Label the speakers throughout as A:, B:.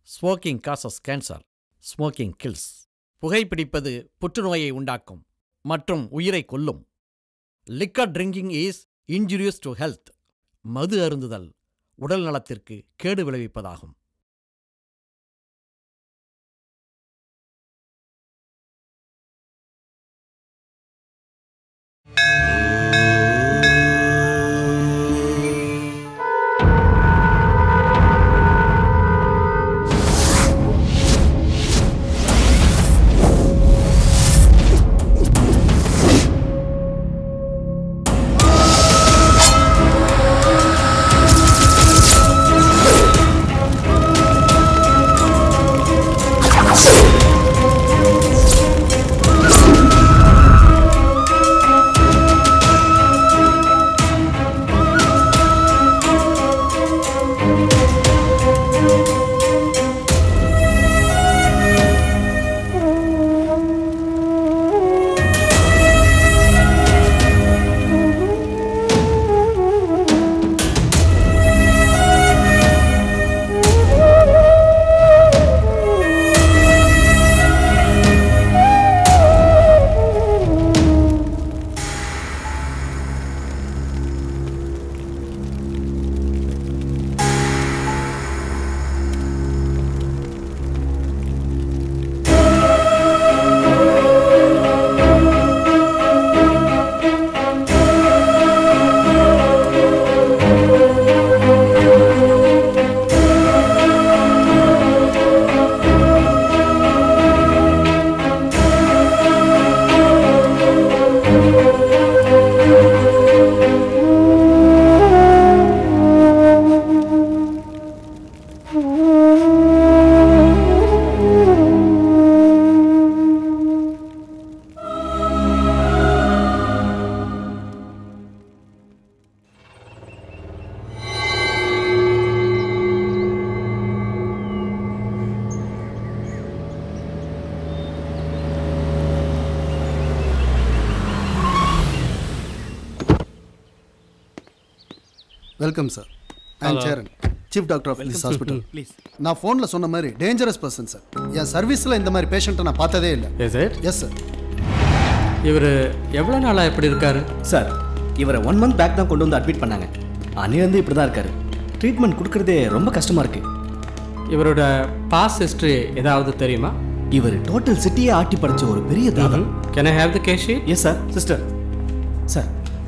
A: Smoking causes cancer smoking kills புகைப்பிடிப்பது புற்றுநோயை உண்டாக்கும் மற்றும் உயிரை கொல்லும் liquor drinking is injurious to health மது அருந்துதல் உடல் நலத்திற்கு கேடு விளைவிப்பதாகும்
B: welcome sir I'm Cheran chief doctor of this hospital please நான் ஃபோனில் சொன்ன மாதிரி டேஞ்சரஸ் பர்சன் சார் என் சர்வீஸில் இந்த மாதிரி பேஷண்ட்டை நான் பார்த்ததே இல்லை
C: இஸ் இட்
B: எஸ் சார்
C: இவர் எவ்வளோ நாளாக எப்படி இருக்காரு
D: சார் இவரை ஒன் மந்த் பேக் தான் கொண்டு வந்து அட்மிட் பண்ணாங்க அன்னிலேருந்து இப்படி தான் இருக்காரு ட்ரீட்மெண்ட் கொடுக்கறதே ரொம்ப கஷ்டமாக இருக்கு
C: இவரோட பாஸ் ஹிஸ்ட்ரி ஏதாவது தெரியுமா
D: இவர் டோட்டல் சிட்டியே ஆட்டி படைச்ச ஒரு பெரிய தாதம்
C: can I have the case sheet
D: yes sir sister sir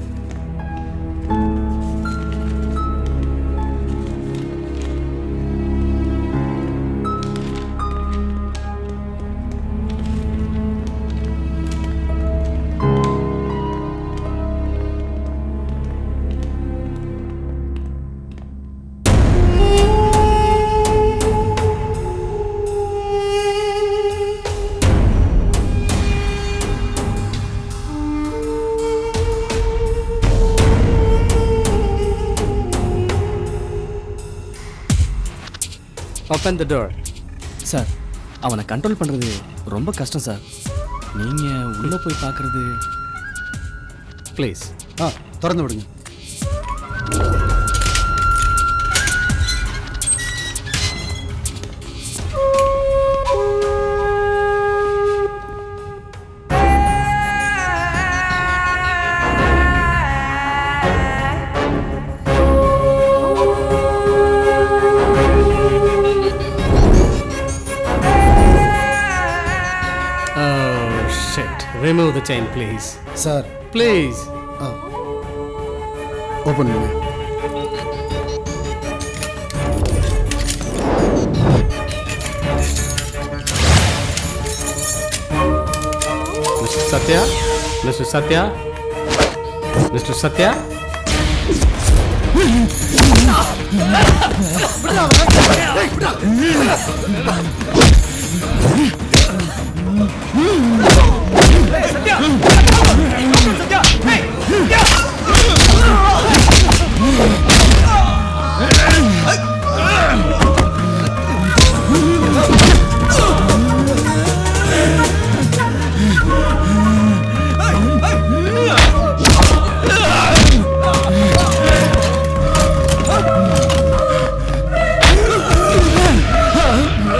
C: open the door
D: sir அவனை கண்ட்ரோல் பண்ணுறது ரொம்ப கஷ்டம் சார் நீங்கள் உள்ளே போய் பார்க்குறது
C: ப்ளீஸ்
B: ஆ திறந்து விடுங்க
C: oh shit remove the chain please
B: sir
C: please
B: ஆ ஓப்பன் பண்ணுங்க
C: mister Sathya mister Sathya mister Sathya
E: Ah!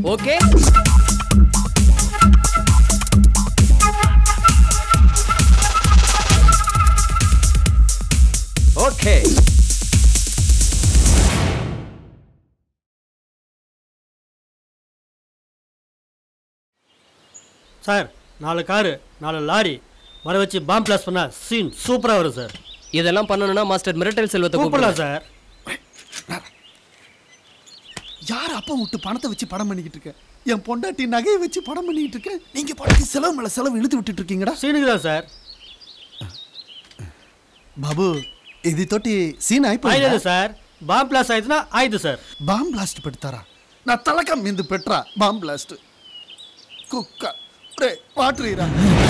E: Okay okay
F: sir நாலு காரு நாலு லாரி வர வச்சு பாம் பிளாஸ் பண்ணா சீன் சூப்பராக வரும் சார்
E: இதெல்லாம் பண்ணணும்னா மாஸ்டர் மிரட்டல் செல்வத்தை
F: கூப்பிடலாம்
E: கூப்பிடலாம்
F: சார்
B: யார் அப்பா விட்டு பணத்தை வச்சு படம் பண்ணிக்கிட்டு இருக்க என் பொண்டாட்டி நகையை வச்சு படம் பண்ணிக்கிட்டு இருக்கேன் நீங்க படத்துக்கு செலவு மேல செலவு இழுத்து விட்டுட்டு இருக்கீங்கடா
F: சீனுக்கு தான் சார்
B: பாபு ఇది తోటి సీన్
F: ஆயிடுது
B: అయిపోయింది
F: சார் பாம் பிளாஸ் ஆயிடுச்சுன்னா ஆயிடுது సార్
B: బాంబ్ బ్లాస్ట్ పెడతారా నా తలక మిందు పెట్రా బాంబ్ బ్లాస్ట్ కుక్క రే వాటర్ ఇరా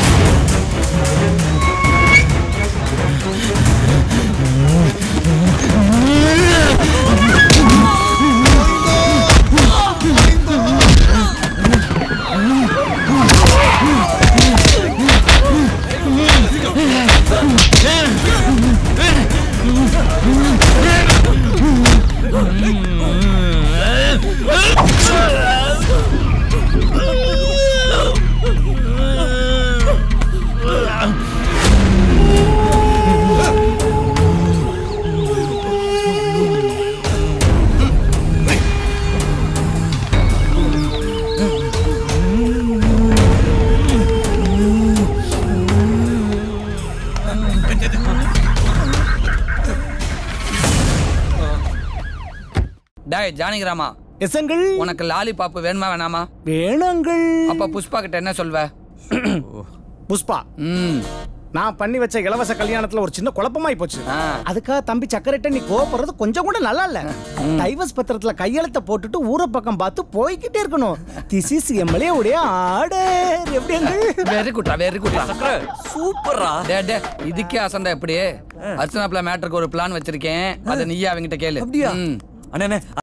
G: டேய் ஜானகிராமா
H: எசங்கள்
G: உனக்கு லாலிபாப் வேணுமா வேணாமா
H: வேணுங்கள்
G: அப்ப புஷ்பா கிட்ட என்ன சொல்வ
H: புஷ்பா
G: ம்
H: நான் பண்ணி வச்ச இலவச கல்யாணத்துல ஒரு சின்ன குழப்பமாயி போச்சு
G: ஆ.
H: அதுக்காக தம்பி சக்கரைட்ட நீ கோவப்படுறது கொஞ்சம் கூட நல்லா இல்ல டைவர்ஸ் பத்திரத்துல கையெழுத்த போட்டுட்டு ஊரை பக்கம் பார்த்து போய்கிட்டே இருக்கணும் திஸ் இஸ் எம்எல்ஏ உடைய ஆர்டர் எப்படி அங்கிள்?
G: வெரி குட்ரா வெரி குட்ரா சூப்பரா டே டே இதுக்கே அசந்தா எப்படி அர்ச்சனா பிள்ளை மேட்டருக்கு ஒரு பிளான் வச்சிருக்கேன் அதை நீயே அவங்கிட்ட கேளு
I: அப்படியா?
G: ம்.
I: அண்ணே